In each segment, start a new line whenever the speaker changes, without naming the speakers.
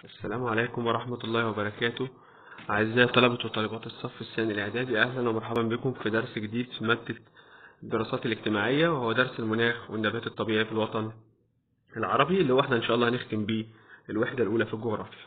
السلام عليكم ورحمة الله وبركاته أعزائي طلبة وطالبات الصف الثاني الإعدادي أهلا ومرحبا بكم في درس جديد في مادة الدراسات الاجتماعية وهو درس المناخ والنبات الطبيعي في الوطن العربي اللي هو احنا إن شاء الله هنختم بيه الوحدة الأولى في الجغرافيا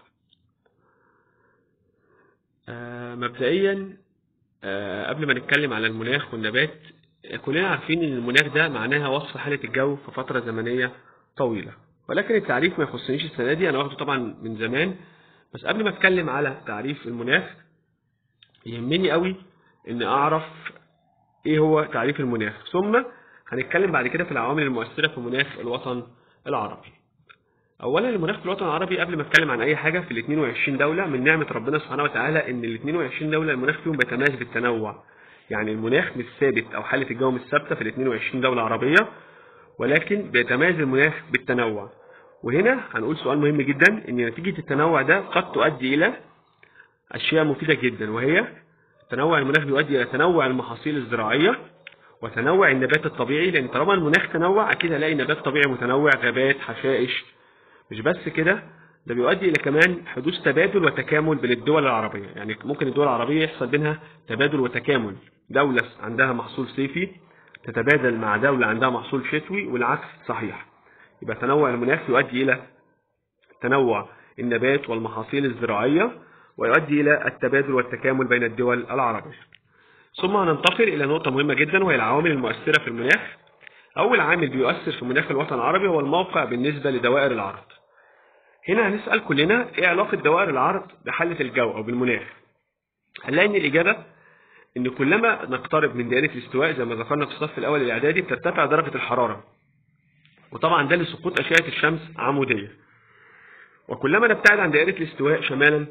آه مبدئيا آه قبل ما نتكلم على المناخ والنبات آه، كلنا عارفين ان المناخ ده معناها وصف حالة الجو في فترة زمنية طويلة ولكن التعريف ما يخصنيش السنة دي انا واخده طبعا من زمان بس قبل ما اتكلم على تعريف المناخ يهمني قوي ان اعرف ايه هو تعريف المناخ ثم هنتكلم بعد كده في العوامل المؤثرة في مناخ الوطن العربي اولا المناخ في الوطن العربي قبل ما اتكلم عن اي حاجه في ال 22 دوله من نعمه ربنا سبحانه وتعالى ان ال 22 دوله المناخ فيهم بيتميز بالتنوع يعني المناخ مش ثابت او حاله الجو مش ثابته في ال 22 دوله عربيه ولكن بيتميز المناخ بالتنوع وهنا هنقول سؤال مهم جدا ان نتيجه التنوع ده قد تؤدي الى اشياء مفيده جدا وهي تنوع المناخ بيؤدي الى تنوع المحاصيل الزراعيه وتنوع النبات الطبيعي لان طالما المناخ تنوع اكيد هلاقي نبات طبيعي متنوع غابات حشائش مش بس كده ده بيؤدي الى كمان حدوث تبادل وتكامل بين الدول العربيه يعني ممكن الدول العربيه يحصل بينها تبادل وتكامل دوله عندها محصول صيفي تتبادل مع دوله عندها محصول شتوي والعكس صحيح يبقى تنوع المناخ يؤدي الى تنوع النبات والمحاصيل الزراعيه ويؤدي الى التبادل والتكامل بين الدول العربيه ثم هننتقل الى نقطه مهمه جدا وهي العوامل المؤثره في المناخ اول عامل بيؤثر في مناخ الوطن العربي هو الموقع بالنسبه لدوائر العرض هنا هنسأل كلنا ايه علاقة دوائر العرض بحالة الجو او بالمناخ هنلاقي ان الاجابة ان كلما نقترب من دائرة الاستواء زي ما ذكرنا في الصف الاول الاعدادي بترتفع درجة الحرارة وطبعا ده لسقوط اشعة الشمس عمودية وكلما نبتعد عن دائرة الاستواء شمالا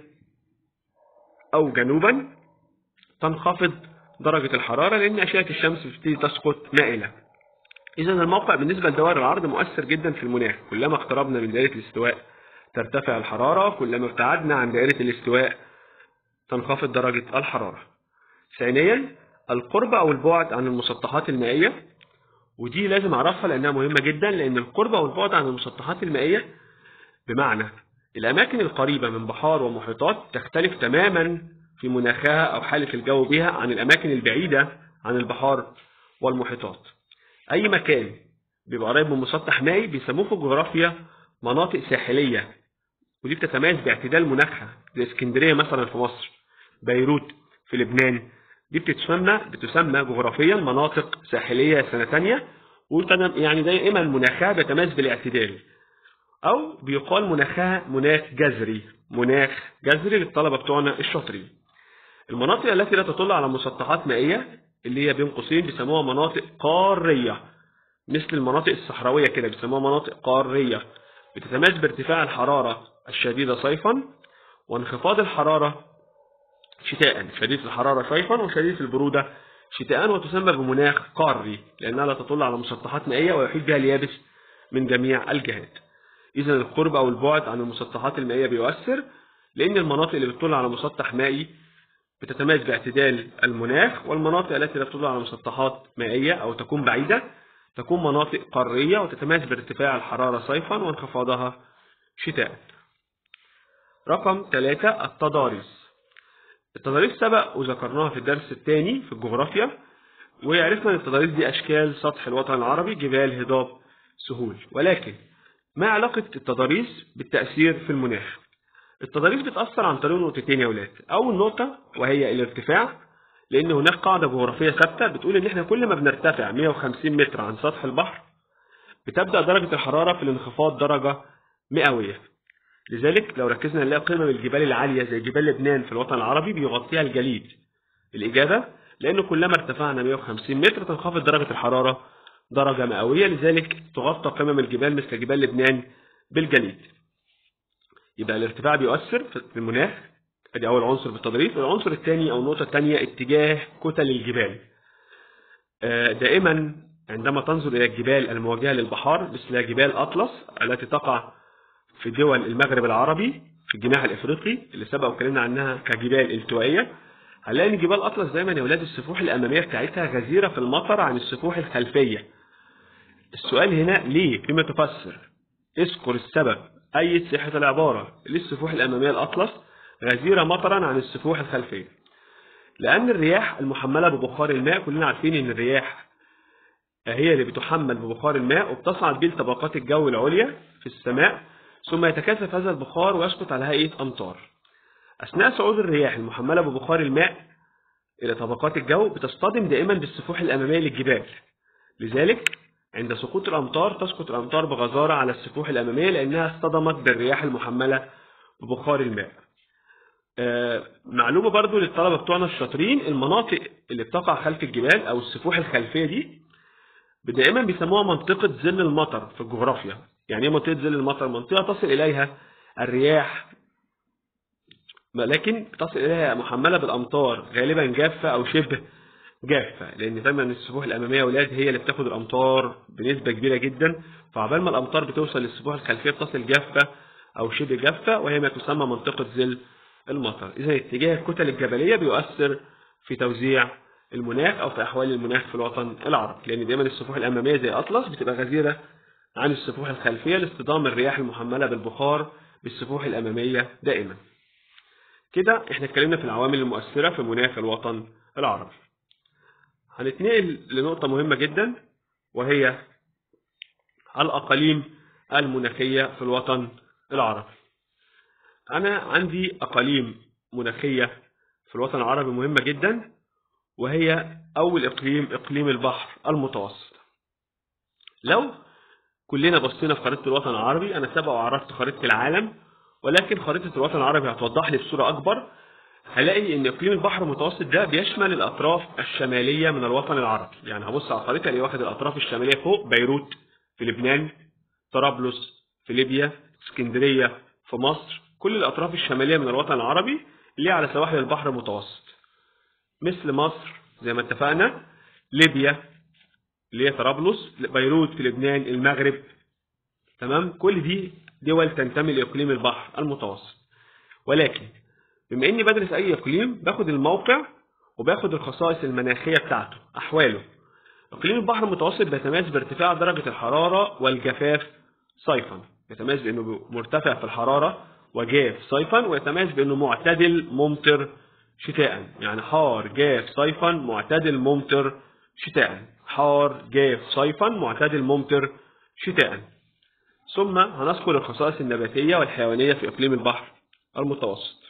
او جنوبا تنخفض درجة الحرارة لان اشعة الشمس بتبتدي تسقط مائلة اذا الموقع بالنسبة لدوائر العرض مؤثر جدا في المناخ كلما اقتربنا من دائرة الاستواء ترتفع الحرارة كلما ابتعدنا عن دائرة الاستواء تنخفض درجة الحرارة ثانيا القرب أو البعد عن المسطحات المائية ودي لازم أعرفها لأنها مهمة جدا لأن القرب أو البعد عن المسطحات المائية بمعنى الأماكن القريبة من بحار ومحيطات تختلف تماما في مناخها أو حالة الجو بها عن الأماكن البعيدة عن البحار والمحيطات أي مكان بيبقى قريب من مسطح مائي بيسموه في الجغرافيا مناطق ساحلية ودي بتتميز باعتدال مناخها زي اسكندرية مثلا في مصر بيروت في لبنان دي بتتسمى بتسمى جغرافيا مناطق ساحلية سنة تانية يعني دائما مناخها بيتميز بالاعتدال أو بيقال مناخها مناخ جذري مناخ جذري للطلبة بتوعنا الشاطرين المناطق التي لا تطل على مسطحات مائية اللي هي بين قوسين بيسموها مناطق قارية مثل المناطق الصحراوية كده بيسموها مناطق قارية بتتميز بارتفاع الحرارة الشديدة صيفا وانخفاض الحرارة شتاء شديدة الحرارة صيفا وشديدة البرودة شتاء وتسمى بمناخ قاري لأنها لا تطل على مسطحات مائية ويحيط بها اليابس من جميع الجهات إذا القرب أو البعد عن المسطحات المائية بيؤثر لأن المناطق اللي بتطل على مسطح مائي بتتميز باعتدال المناخ والمناطق التي لا تطل على مسطحات مائية أو تكون بعيدة تكون مناطق قارية وتتميز بارتفاع الحرارة صيفا وانخفاضها شتاء رقم ثلاثة التضاريس التضاريس سبق وذكرناها في الدرس الثاني في الجغرافيا وعرفنا ان التضاريس دي اشكال سطح الوطن العربي جبال هضاب سهول ولكن ما علاقة التضاريس بالتأثير في المناخ التضاريس بتأثر عن طريق نقطتين يا ولاد أول نقطة وهي الارتفاع لأن هناك قاعدة جغرافية ثابتة بتقول إن إحنا كل ما بنرتفع 150 متر عن سطح البحر بتبدأ درجة الحرارة في الانخفاض درجة مئوية لذلك لو ركزنا نلاقي قمم الجبال العالية زي جبال لبنان في الوطن العربي بيغطيها الجليد الإجابة لأن كلما ارتفعنا 150 متر تنخفض درجة الحرارة درجة مئوية لذلك تغطى قمم الجبال مثل جبال لبنان بالجليد يبقى الارتفاع بيؤثر في المناخ ادي اول عنصر في التدريس العنصر الثاني او النقطه الثانيه اتجاه كتل الجبال دائما عندما تنظر الى الجبال المواجهه للبحار مثل جبال اطلس التي تقع في دول المغرب العربي في الجناح الافريقي اللي سبق واتكلمنا عنها كجبال التوائيه هنلاقي ان جبال اطلس دايما يا اولاد السفوح الاماميه بتاعتها غزيره في المطر عن السفوح الخلفيه السؤال هنا ليه فيما تفسر اذكر السبب أي صحة العبارة للسفوح الأمامية الأطلس غزيرة مطرا عن السفوح الخلفية لأن الرياح المحملة ببخار الماء كلنا عارفين إن الرياح هي اللي بتحمل ببخار الماء وبتصعد بيه لطبقات الجو العليا في السماء ثم يتكاثف هذا البخار ويسقط على هيئة أمطار أثناء صعود الرياح المحملة ببخار الماء إلى طبقات الجو بتصطدم دائما بالسفوح الأمامية للجبال لذلك عند سقوط الأمطار تسقط الأمطار بغزارة على السفوح الأمامية لأنها اصطدمت بالرياح المحملة ببخار الماء آه، معلومة برضو للطلبة بتوعنا الشاطرين المناطق اللي بتقع خلف الجبال أو السفوح الخلفية دي دائما بيسموها منطقة ظل المطر في الجغرافيا يعني ايه منطقة ظل المطر منطقة تصل إليها الرياح لكن تصل إليها محملة بالأمطار غالبا جافة أو شبه جافة لأن دايما السفوح الأمامية يا ولاد هي اللي بتاخد الأمطار بنسبة كبيرة جدا فعبال ما الأمطار بتوصل للسفوح الخلفية بتصل جافة أو شبه جافة وهي ما تسمى منطقة ظل المطر إذا اتجاه الكتل الجبلية بيؤثر في توزيع المناخ أو في أحوال المناخ في الوطن العربي لأن دايما السفوح الأمامية زي أطلس بتبقى غزيرة عن السفوح الخلفية لاصطدام الرياح المحملة بالبخار بالسفوح الأمامية دائما كده احنا اتكلمنا في العوامل المؤثرة في مناخ الوطن العربي هنتنقل لنقطة مهمة جدا وهي الأقاليم المناخية في الوطن العربي أنا عندي أقاليم مناخية في الوطن العربي مهمة جدا وهي أول إقليم إقليم البحر المتوسط لو كلنا بصينا في خريطة الوطن العربي أنا سبق وعرفت خريطة العالم ولكن خريطة الوطن العربي هتوضح لي بصورة أكبر هلاقي ان اقليم البحر المتوسط ده بيشمل الاطراف الشماليه من الوطن العربي يعني هبص على الخريطه اللي واخد الاطراف الشماليه فوق بيروت في لبنان طرابلس في ليبيا اسكندريه في مصر كل الاطراف الشماليه من الوطن العربي اللي على سواحل البحر المتوسط مثل مصر زي ما اتفقنا ليبيا اللي هي طرابلس بيروت في لبنان المغرب تمام كل دي دول تنتمي لاقليم البحر المتوسط ولكن بما اني بدرس اي اقليم باخد الموقع وباخد الخصائص المناخيه بتاعته احواله اقليم البحر المتوسط بيتميز بارتفاع درجه الحراره والجفاف صيفا يتميز بانه مرتفع في الحراره وجاف صيفا ويتميز بانه معتدل ممطر شتاء يعني حار جاف صيفا معتدل ممطر شتاء حار جاف صيفا معتدل ممطر شتاء ثم هنذكر الخصائص النباتيه والحيوانيه في اقليم البحر المتوسط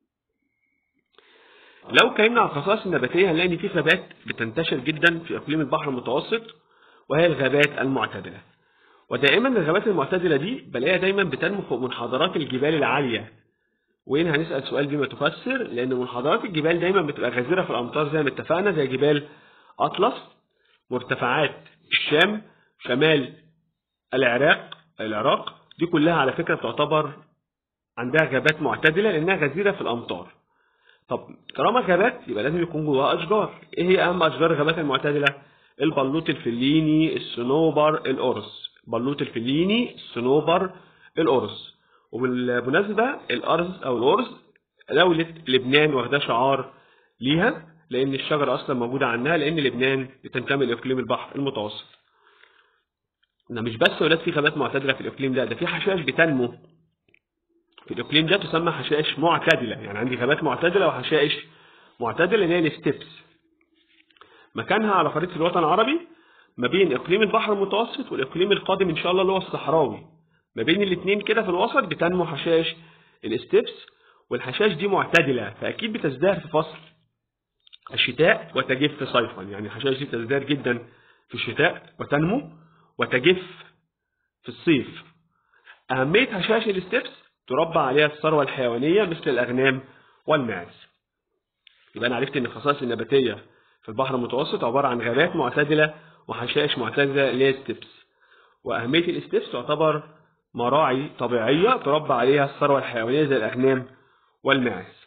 لو اتكلمنا عن الخصائص النباتية هنلاقي إن في غابات بتنتشر جدا في إقليم البحر المتوسط وهي الغابات المعتدلة ودائما الغابات المعتدلة دي بلاقيها دايما بتنمو فوق منحدرات الجبال العالية وهنا هنسأل سؤال بما تفسر لأن منحدرات الجبال دايما بتبقى غزيرة في الأمطار زي ما اتفقنا زي جبال أطلس مرتفعات الشام شمال العراق العراق دي كلها على فكرة تعتبر عندها غابات معتدلة لأنها غزيرة في الأمطار طب طالما غابات يبقى لازم يكون جواها اشجار ايه هي اهم اشجار الغابات المعتدله البلوط الفليني الصنوبر القرص بلوط الفليني الصنوبر القرص وبالمناسبه الارز او القرص دوله لبنان واخداه شعار ليها لان الشجره اصلا موجوده عنها لان لبنان بتنتمي لاقليم البحر المتوسط ده مش بس ولاد في غابات معتدله في الاقليم ده ده في حشائش بتنمو في الإقليم ده تسمى حشائش معتدلة يعني عندي غابات معتدلة وحشائش معتدلة اللي هي الستبس مكانها على خريطة الوطن العربي ما بين إقليم البحر المتوسط والإقليم القادم إن شاء الله اللي هو الصحراوي ما بين الاثنين كده في الوسط بتنمو حشائش الستبس والحشائش دي معتدلة فأكيد بتزدهر في فصل الشتاء وتجف صيفا يعني الحشائش دي تزدهر جدا في الشتاء وتنمو وتجف في الصيف أهمية حشائش الستبس تربى عليها الثروة الحيوانية مثل الأغنام والماعز يبقى أنا عرفت إن الخصائص النباتية في البحر المتوسط عبارة عن غابات معتدلة وحشائش معتدلة اللي هي ستيبس وأهمية الستيبس تعتبر مراعي طبيعية تربى عليها الثروة الحيوانية زي الأغنام والماعز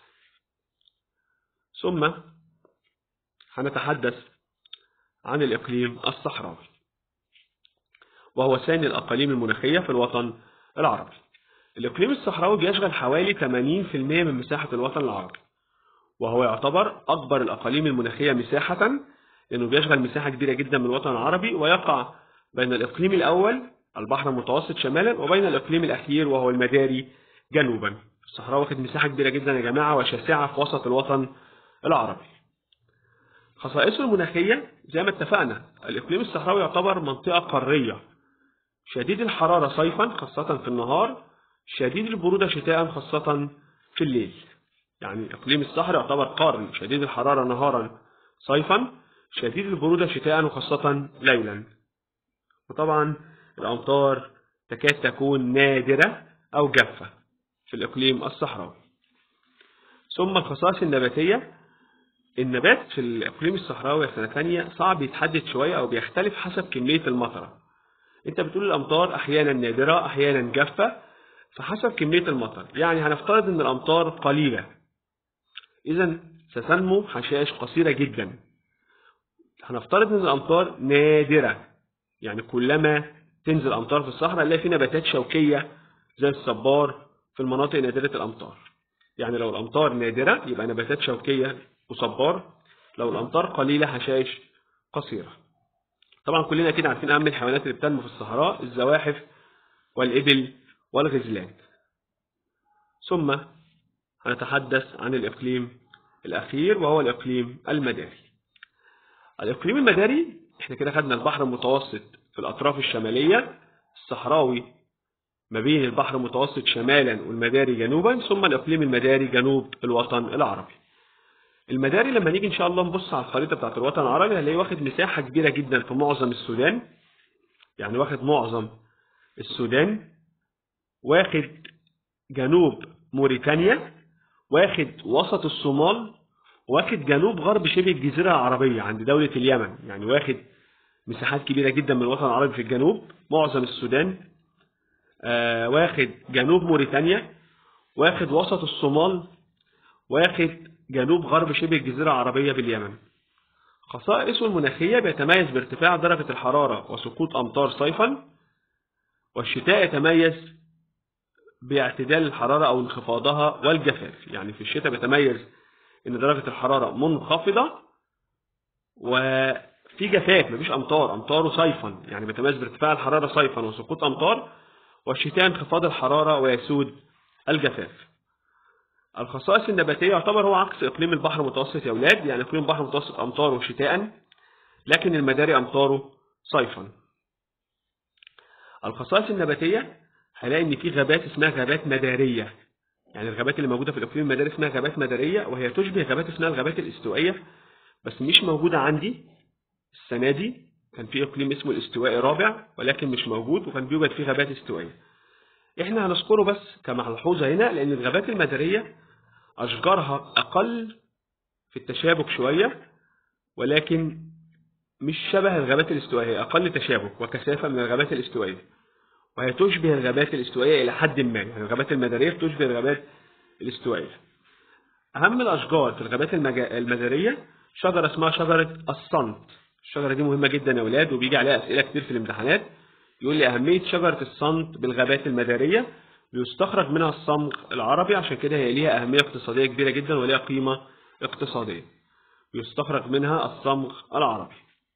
ثم هنتحدث عن الإقليم الصحراوي وهو ثاني الأقاليم المناخية في الوطن العربي الإقليم الصحراوي بيشغل حوالي 80% من مساحة الوطن العربي وهو يعتبر أكبر الأقاليم المناخية مساحة لأنه بيشغل مساحة كبيرة جدا من الوطن العربي ويقع بين الإقليم الأول البحر المتوسط شمالا وبين الإقليم الأخير وهو المداري جنوبا الصحراء واخد مساحة كبيرة جدا يا جماعة وشاسعة في وسط الوطن العربي خصائصه المناخية زي ما اتفقنا الإقليم الصحراوي يعتبر منطقة قارية شديد الحرارة صيفا خاصة في النهار شديد البرودة شتاء خاصة في الليل يعني إقليم الصحراء يعتبر قاري شديد الحرارة نهارا صيفا شديد البرودة شتاء وخاصة ليلا وطبعا الأمطار تكاد تكون نادرة أو جافة في الإقليم الصحراوي ثم الخصائص النباتية النبات في الإقليم الصحراوي سنة ثانية صعب يتحدد شوية أو بيختلف حسب كمية المطرة أنت بتقول الأمطار أحيانا نادرة أحيانا جافة فحسب كمية المطر يعني هنفترض أن الأمطار قليلة إذا ستنمو حشائش قصيرة جدا هنفترض أن الأمطار نادرة يعني كلما تنزل أمطار في الصحراء نلاقي في نباتات شوكية زي الصبار في المناطق نادرة الأمطار يعني لو الأمطار نادرة يبقى نباتات شوكية وصبار لو الأمطار قليلة حشائش قصيرة طبعا كلنا أكيد عارفين أهم الحيوانات اللي بتنمو في الصحراء الزواحف والإبل والغزلان ثم هنتحدث عن الإقليم الأخير وهو الإقليم المداري الإقليم المداري احنا كده خدنا البحر المتوسط في الأطراف الشمالية الصحراوي ما بين البحر المتوسط شمالا والمداري جنوبا ثم الإقليم المداري جنوب الوطن العربي المداري لما نيجي إن شاء الله نبص على الخريطة بتاعت الوطن العربي هنلاقيه واخد مساحة كبيرة جدا في معظم السودان يعني واخد معظم السودان واخد جنوب موريتانيا واخد وسط الصومال واخد جنوب غرب شبه الجزيرة العربية عند دولة اليمن يعني واخد مساحات كبيرة جدا من الوطن العربي في الجنوب معظم السودان آه واخد جنوب موريتانيا واخد وسط الصومال واخد جنوب غرب شبه الجزيرة العربية باليمن خصائصه المناخية بيتميز بارتفاع درجة الحرارة وسقوط أمطار صيفا والشتاء يتميز باعتدال الحرارة أو انخفاضها والجفاف يعني في الشتاء بيتميز إن درجة الحرارة منخفضة وفي جفاف مفيش أمطار أمطاره صيفا يعني بيتميز بارتفاع الحرارة صيفا وسقوط أمطار والشتاء انخفاض الحرارة ويسود الجفاف الخصائص النباتية يعتبر هو عكس إقليم البحر المتوسط يا أولاد يعني إقليم البحر المتوسط أمطاره شتاء لكن المداري أمطاره صيفا الخصائص النباتية هلاقي إن في غابات اسمها غابات مدارية يعني الغابات اللي موجودة في الإقليم المداري اسمها غابات مدارية وهي تشبه غابات اسمها الغابات الاستوائية بس مش موجودة عندي السنة دي كان في إقليم اسمه الاستوائي رابع ولكن مش موجود وكان بيوجد فيه غابات استوائية احنا هنذكره بس كملحوظة هنا لأن الغابات المدارية أشجارها أقل في التشابك شوية ولكن مش شبه الغابات الاستوائية أقل تشابك وكثافة من الغابات الاستوائية وهي تشبه الغابات الاستوائية إلى حد ما يعني الغابات المدارية تشبه الغابات الاستوائية أهم الأشجار في الغابات المدارية شجرة اسمها شجرة الصنت الشجرة دي مهمة جدا يا أولاد وبيجي عليها أسئلة كتير في الامتحانات يقول لي أهمية شجرة الصمت بالغابات المدارية بيستخرج منها الصمغ العربي عشان كده هي ليها أهمية اقتصادية كبيرة جدا وليها قيمة اقتصادية بيستخرج منها الصمغ العربي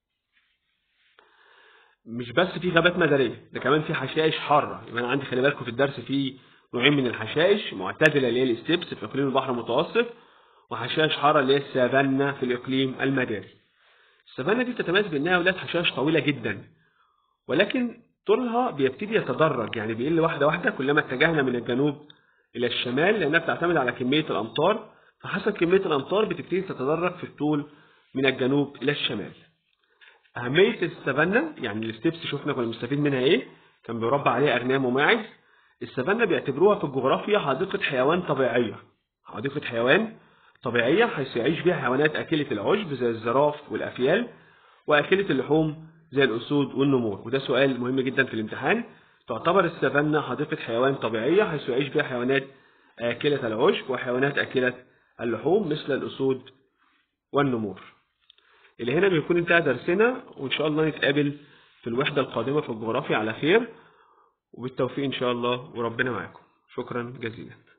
مش بس في غابات مدارية ده كمان في حشائش حارة يبقى أنا عندي خلي بالكم في الدرس في نوعين من الحشائش معتدلة اللي هي الستيبس في إقليم البحر المتوسط وحشائش حارة اللي هي السافانا في الإقليم المداري السافانا دي تتميز بأنها ولاد حشائش طويلة جدا ولكن طولها بيبتدي يتدرج يعني بيقل واحدة واحدة كلما اتجهنا من الجنوب إلى الشمال لأنها بتعتمد على كمية الأمطار فحسب كمية الأمطار بتبتدي تتدرج في الطول من الجنوب إلى الشمال أهمية السافانا يعني الستيبس شفنا كنا بنستفيد منها إيه كان بيربى عليها أغنام وماعز السافانا بيعتبروها في الجغرافيا حديقة حيوان طبيعية حديقة حيوان طبيعية حيث يعيش بها حيوانات أكلة العشب زي الزراف والأفيال وأكلة اللحوم زي الأسود والنمور وده سؤال مهم جدا في الامتحان تعتبر السافانا حديقة حيوان طبيعية حيث يعيش بها حيوانات آكلة العشب وحيوانات آكلة اللحوم مثل الأسود والنمور اللي هنا بيكون انتهى درسنا وإن شاء الله نتقابل في الوحدة القادمة في الجغرافيا على خير وبالتوفيق إن شاء الله وربنا معاكم شكرا جزيلا